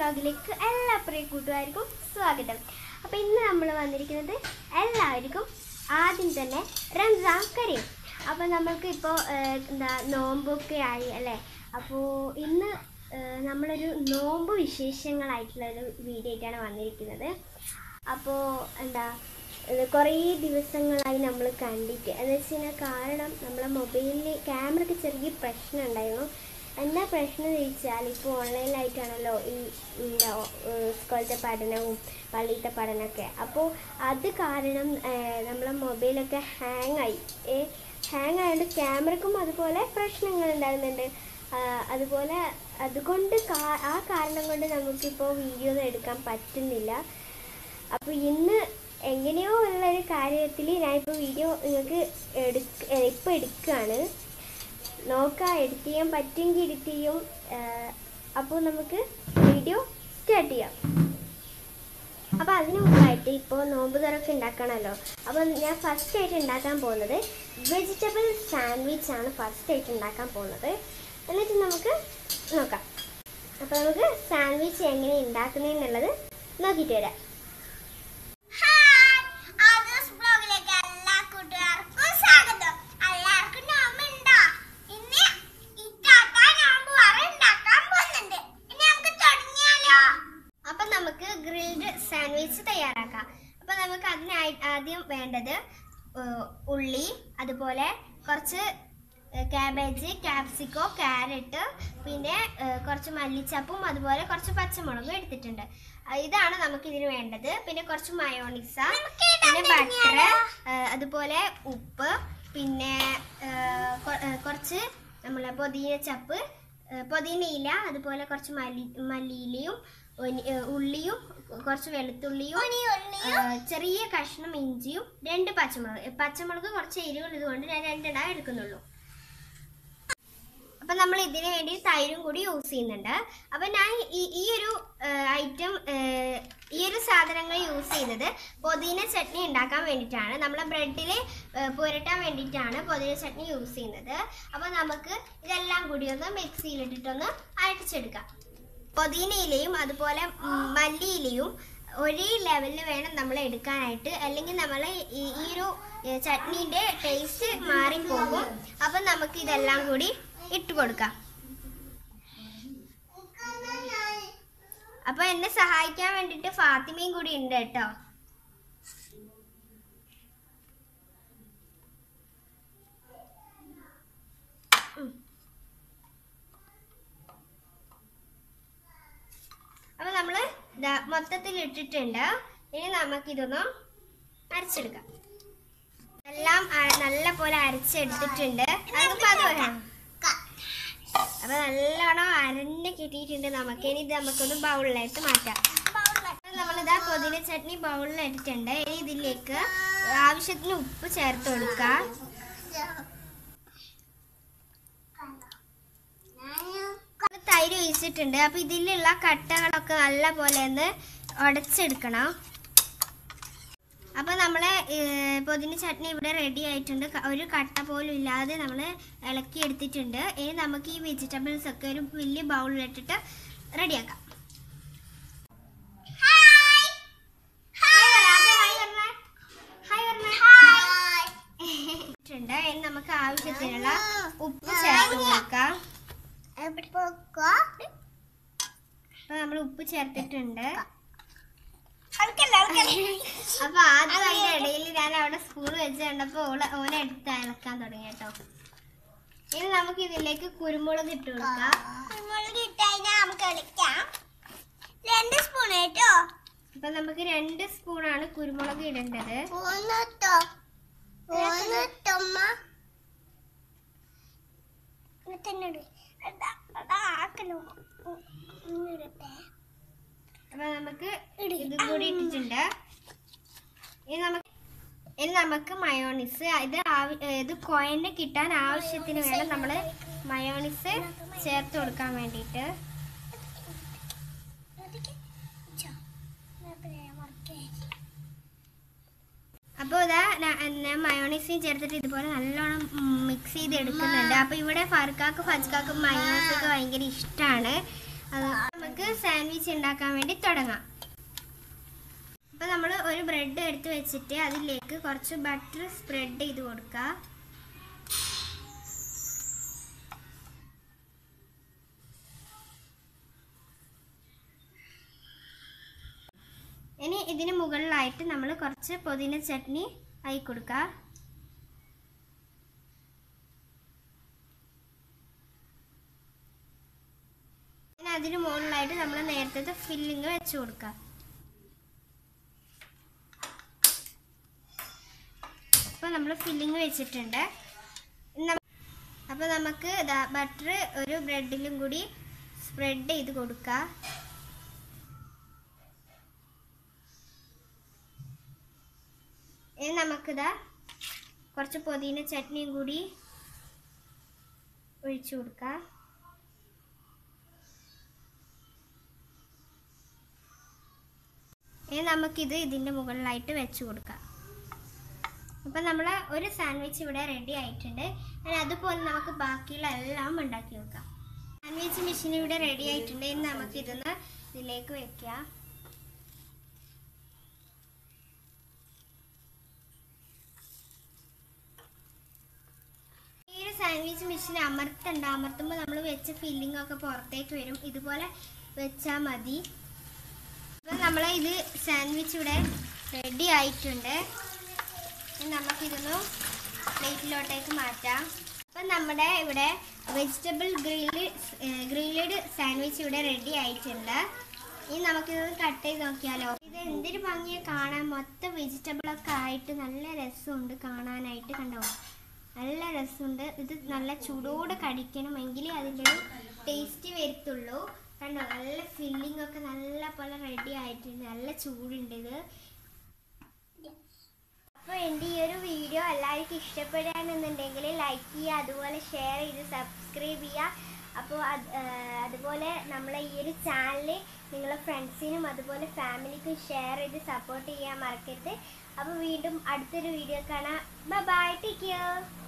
വ്ലോഗിലേക്ക് എല്ലാ പ്രിയ കൂട്ടുകാർക്കും സ്വാഗതം അപ്പോൾ ഇന്ന് നമ്മൾ വന്നിരിക്കുന്നത് എല്ലാവർക്കും ആദ്യം തന്നെ റംസാൻ കരീം അപ്പോൾ നമ്മൾക്ക് ഇപ്പോൾ എന്താ നോമ്പൊക്കെ ആയി അല്ലേ അപ്പോൾ ഇന്ന് ഏഹ്, നമ്മളൊരു നോമ്പ് വിശേഷങ്ങളായിട്ടുള്ള ഒരു വീഡിയോ ആയിട്ടാണ് വന്നിരിക്കുന്നത് അപ്പോൾ എന്താ ഇത് കുറേ ദിവസങ്ങളായി നമ്മൾ കണ്ടിട്ട് എന്ന് വെച്ച് കഴിഞ്ഞാൽ കാരണം നമ്മളെ മൊബൈലിൽ ക്യാമറയ്ക്ക് ചെറിയ പ്രശ്നം ഉണ്ടായിരുന്നു എന്താ പ്രശ്നം എന്ന് ചോദിച്ചാൽ ഇപ്പോൾ ഓൺലൈനിലായിട്ടാണല്ലോ ഈ എന്താ ഏഹ് സ്കൂളത്തെ പഠനവും പള്ളിയിലത്തെ പഠനമൊക്കെ അപ്പോൾ അത് കാരണം ഏഹ് നമ്മളെ മൊബൈലൊക്കെ ഹാങ് ആയി ഹാങ് ആയതുകൊണ്ട് ക്യാമറക്കും അതുപോലെ പ്രശ്നങ്ങൾ ഉണ്ടാകുന്നുണ്ട് ആഹ് അതുപോലെ അതുകൊണ്ട് കാ- ആ കാരണം കൊണ്ട് നമുക്കിപ്പോൾ വീഡിയോ ഒന്നും എടുക്കാൻ പറ്റുന്നില്ല അപ്പോൾ ഇന്ന് എങ്ങനെയോ ഉള്ള ഒരു കാര്യത്തിൽ ഞാനിപ്പോൾ വീഡിയോ നിങ്ങൾക്ക് എടുക്ക ഇപ്പോൾ എടുക്കുകയാണ് നോക്കാം എഡിറ്റ് ചെയ്യാൻ പറ്റുമെങ്കിൽ എഡിറ്റ് ചെയ്യും അപ്പോൾ നമുക്ക് വീഡിയോ സ്റ്റാർട്ട് ചെയ്യാം അപ്പോൾ അതിന് മുമ്പായിട്ട് ഇപ്പോൾ നോമ്പ് തുറക്ക് ഉണ്ടാക്കണമല്ലോ അപ്പോൾ ഞാൻ ഫസ്റ്റ് ആയിട്ട് ഉണ്ടാക്കാൻ പോകുന്നത് വെജിറ്റബിൾ സാൻഡ്വിച്ച് ആണ് ഫസ്റ്റ് ആയിട്ട് ഉണ്ടാക്കാൻ പോകുന്നത് എന്നിട്ട് നമുക്ക് നോക്കാം അപ്പോൾ നമുക്ക് സാൻഡ്വിച്ച് എങ്ങനെ ഉണ്ടാക്കുന്നതെന്നുള്ളത് നോക്കിയിട്ട് വരാം ഹായ് ആദർശ് ബ്ലോഗിലേക്ക് എല്ലാ കൂട്ടുകാർക്കും സ്വാഗതം എല്ലാവർക്കും നോമ്പുണ്ടോ ഇന്ന് ഇത്താത്ത നോമ്പ് വറ ഉണ്ടാക്കാൻ പോകുന്നുണ്ട് ഇനി നമുക്ക് തുടങ്ങിയാലോ അപ്പം നമുക്ക് ഗ്രിൽഡ് സാൻഡ്വിച്ച് തയ്യാറാക്കാം അപ്പം നമുക്ക് അതിനായി ആദ്യം വേണ്ടത് ഏഹ്, ഉള്ളി അതുപോലെ കുറച്ച് ക്യാബേജ് ക്യാപ്സിക്കോ ക്യാരറ്റ് പിന്നെ ഏഹ്, കുറച്ച് മല്ലിച്ചപ്പും അതുപോലെ കുറച്ച് പച്ചമുളകും എടുത്തിട്ടുണ്ട് ആ, ഇതാണ് നമുക്ക് ഇതിന് വേണ്ടത് പിന്നെ കുറച്ച് മയോണിസ പിന്നെ ബട്ടർ അതുപോലെ ഉപ്പ് പിന്നെ ഏഹ്, കൊ- ഏഹ്, കുറച്ച് നമ്മളെ പുതിന ചപ്പ് ഏഹ് പുതിന ഇല അതുപോലെ കുറച്ച് മല്ലി മല്ലിയിലയും ഒനി- ഏഹ് ഉള്ളിയും കുറച്ച് വെളുത്തുള്ളിയും ഏഹ് ചെറിയ കഷ്ണം ഇഞ്ചിയും രണ്ട് പച്ചമുളക് പച്ചമുളക് കുറച്ച് എരിവുള്ളത് കൊണ്ട് ഞാൻ രണ്ടെണ്ണം എടുക്കുന്നുള്ളൂ അപ്പം നമ്മൾ ഇതിന് വേണ്ടി തൈരും കൂടി യൂസ് ചെയ്യുന്നുണ്ട് അപ്പം ഞാൻ ഈ ഈ ഒരു ഐറ്റം ഈ ഒരു സാധനങ്ങൾ യൂസ് ചെയ്യുന്നത് പുതിന ചട്നി ഉണ്ടാക്കാൻ വേണ്ടിയിട്ടാണ് നമ്മളെ ബ്രെഡിൽ പുരട്ടാൻ വേണ്ടിയിട്ടാണ് പുതിന ചട്നി യൂസ് ചെയ്യുന്നത് അപ്പം നമുക്ക് ഇതെല്ലാം കൂടി ഒന്ന് മിക്സിയിലിട്ടിട്ടൊന്ന് അരച്ചെടുക്കാം പുതിനയിലയും അതുപോലെ ഉം, മല്ലിയിലയും ഒരേ ലെവലിൽ വേണം നമ്മൾ എടുക്കാനായിട്ട് അല്ലെങ്കിൽ നമ്മൾ ഈ ഈ ഒരു ഏ, ചട്നീൻ്റെ ടേസ്റ്റ് മാറിപ്പോകും അപ്പം നമുക്ക് ഇതെല്ലാം കൂടി ഇട്ട് കൊടുക്കാം അപ്പൊ എന്നെ സഹായിക്കാൻ വേണ്ടിട്ട് ഫാത്തിമയും കൂടി ഉണ്ട് കേട്ടോ ഉം. അപ്പൊ നമ്മള് ദാ മൊത്തത്തിൽ ഇട്ടിട്ടുണ്ട് ഇനി നമുക്ക് ഇതൊന്ന് അരച്ചെടുക്കാം എല്ലാം അ- നല്ല പോലെ അരച്ചെടുത്തിട്ടുണ്ട് അതിപ്പോ അത് വേണം അപ്പൊ നല്ലോണം അരഞ്ഞ് കിട്ടിയിട്ടുണ്ട് നമുക്ക് ഇനി ഇത് നമുക്കൊന്ന് ബൗളിലായിട്ട് മാറ്റാം നമ്മളിതാ പുതിന ചട്നി ബൗളിൽ ഇട്ടിട്ടുണ്ട് ഇനി ഇതിലേക്ക് ആവശ്യത്തിന് ഉപ്പ് ചേർത്ത് കൊടുക്കാം ഇത് തൈര് ഒഴിച്ചിട്ടുണ്ട് അപ്പൊ ഇതിലുള്ള കട്ടകളൊക്കെ നല്ല പോലെ ഒന്ന് ഉടച്ചെടുക്കണം അപ്പൊ നമ്മളെ ഏർ, പുതിന ചട്നി ഇവിടെ റെഡി ആയിട്ടുണ്ട് ക- ഒരു കട്ട പോലും ഇല്ലാതെ നമ്മൾ ഇളക്കി എടുത്തിട്ടുണ്ട് ഇനി നമുക്ക് ഈ വെജിറ്റബിൾസ് ഒക്കെ ഒരു വലിയ ബൗളിലിട്ടിട്ട് റെഡിയാക്കാം ഇട്ടിട്ടുണ്ട്. ഇനി നമുക്ക് ആവശ്യത്തിനുള്ള ഉപ്പ് ചേർത്ത് കൊടുക്കാം അപ്പൊ നമ്മൾ ഉപ്പ് ചേർത്തിട്ടുണ്ട് അപ്പൊ ആദ്യം അതിന്റെ ഇടയിൽ ഞാൻ അവിടെ സ്പൂൺ വെച്ച് കണ്ടപ്പോ ഓള് ഓനെ എടുത്ത് ഇളക്കാൻ തുടങ്ങി കേട്ടോ ഇനി നമുക്ക് ഇതിലേക്ക് കുരുമുളക് ഇട്ട് കൊടുക്കാം കുരുമുളക് ഇട്ടതിനാ നമുക്ക് കളിക്കാം രണ്ട് സ്പൂൺ കേട്ടോ അപ്പൊ നമുക്ക് രണ്ട് സ്പൂണാണ് കുരുമുളക് ഇടേണ്ടത് പോന്നിട്ടോ പോന്നിട്ടമ്മ തന്നോട് ആക്കണോ ഇടട്ടെ അപ്പൊ നമുക്ക് ഇത് കൂടി ഇട്ടിട്ടുണ്ട് ഇനി നമുക്ക് ഇനി നമുക്ക് മയോണിസ് ഇത് ആവ- ഇത് കോയന് കിട്ടാൻ ആവശ്യത്തിന് വേണം നമ്മൾ മയോണിസ് ചേർത്ത് കൊടുക്കാൻ വേണ്ടിയിട്ട് അപ്പോൾ ഇതാ ഞാ- ഞാൻ മയോണൈസും ചേർത്തിട്ട് ഇതുപോലെ നല്ലോണം മിക്സ് ചെയ്ത് എടുക്കുന്നുണ്ട് അപ്പോൾ ഇവിടെ ഫർക്കാക്ക് ഫജ്കാക്കും മയോണൈസൊക്കെ ഭയങ്കര ഇഷ്ടമാണ് അത് നമുക്ക് നമുക്ക് സാൻഡ്വിച്ച് ഉണ്ടാക്കാൻ വേണ്ടി തുടങ്ങാം അപ്പോൾ നമ്മൾ ഒരു ബ്രെഡ് എടുത്ത് വെച്ചിട്ട് അതിലേക്ക് കുറച്ച് ബട്ടർ സ്പ്രെഡ് ചെയ്ത് കൊടുക്കുക ഇനി ഇതിന് മുകളിലായിട്ട് നമ്മൾ കുറച്ച് പുതിന ചട്നി ആയി കൊടുക്കുക ഇനി അതിന് മുകളിലായിട്ട് നമ്മൾ നേരത്തെ ഫില്ലിങ് വെച്ച് കൊടുക്കുക അപ്പോൾ നമ്മൾ ഫില്ലിങ് വെച്ചിട്ടുണ്ട് അപ്പോൾ നമുക്ക് ബട്ടർ ഒരു ബ്രെഡിലും കൂടി സ്പ്രെഡ് ചെയ്ത് കൊടുക്കുക ഇനി നമുക്കിതാ കുറച്ച് പുതിന ചട്നിയും കൂടി ഒഴിച്ചു കൊടുക്കാം ഇനി നമുക്കിത് ഇതിൻ്റെ മുകളിലായിട്ട് വെച്ച് കൊടുക്കാം അപ്പം നമ്മൾ ഒരു സാൻഡ്വിച്ച് ഇവിടെ റെഡി ആയിട്ടുണ്ട് ഇനി അതുപോലെ നമുക്ക് ബാക്കിയുള്ള എല്ലാം ഉണ്ടാക്കി വെക്കാം സാൻഡ്വിച്ച് മെഷീൻ ഇവിടെ റെഡി ആയിട്ടുണ്ട് ഇനി നമുക്ക് ഇതൊന്ന് ഇതിലേക്ക് വെക്കാം ഈ ഒരു സാൻഡ്വിച്ച് മെഷീൻ അമർത്തണ്ട അമർത്തുമ്പോൾ നമ്മൾ വെച്ച ഫില്ലിംഗ് ഒക്കെ പുറത്തേക്ക് വരും ഇതുപോലെ വെച്ചാൽ മതി അപ്പം നമ്മൾ ഇത് സാൻഡ്വിച്ച് ഇവിടെ റെഡി ആയിട്ടുണ്ട് ഇനി നമുക്കിതൊന്ന് പ്ലേറ്റിലോട്ടേക്ക് മാറ്റാം അപ്പം നമ്മുടെ ഇവിടെ വെജിറ്റബിൾ ഗ്രില്ല് ഗ്രില്ലഡ് സാൻഡ്വിച്ച് ഇവിടെ റെഡി ആയിട്ടുണ്ട് ഇനി നമുക്കിതൊന്ന് കട്ട് ചെയ്ത് നോക്കിയാലോ ഇത് എന്തൊരു ഭംഗിയെ കാണാൻ മൊത്തം വെജിറ്റബിൾ ഒക്കെ ആയിട്ട് നല്ല രസമുണ്ട് കാണാനായിട്ട് കണ്ടോ നല്ല രസമുണ്ട് ഇത് നല്ല ചൂടോടെ കടിക്കണമെങ്കിൽ അതിൻ്റെ ഒരു ടേസ്റ്റ് വരത്തുള്ളൂ കണ്ടോ നല്ല ഫില്ലിംഗ് ഒക്കെ നല്ല പോലെ റെഡി ആയിട്ടുണ്ട് നല്ല ചൂടുണ്ട് ഇത് അപ്പോൾ എൻ്റെ ഈ ഒരു വീഡിയോ എല്ലാവർക്കും ഇഷ്ടപ്പെടുകയാണെന്നുണ്ടെങ്കിൽ ലൈക്ക് ചെയ്യുക അതുപോലെ ഷെയർ ചെയ്ത് സബ്സ്ക്രൈബ് ചെയ്യുക അപ്പോൾ അത് ഏഹ് അതുപോലെ നമ്മളെ ഈ ഒരു ചാനൽ നിങ്ങളെ ഫ്രണ്ട്സിനും അതുപോലെ ഫാമിലിക്കും ഷെയർ ചെയ്ത് സപ്പോർട്ട് ചെയ്യാൻ മറക്കരുത് അപ്പോൾ വീണ്ടും അടുത്തൊരു വീഡിയോ കാണാം ബൈ ടേക്ക് കെയർ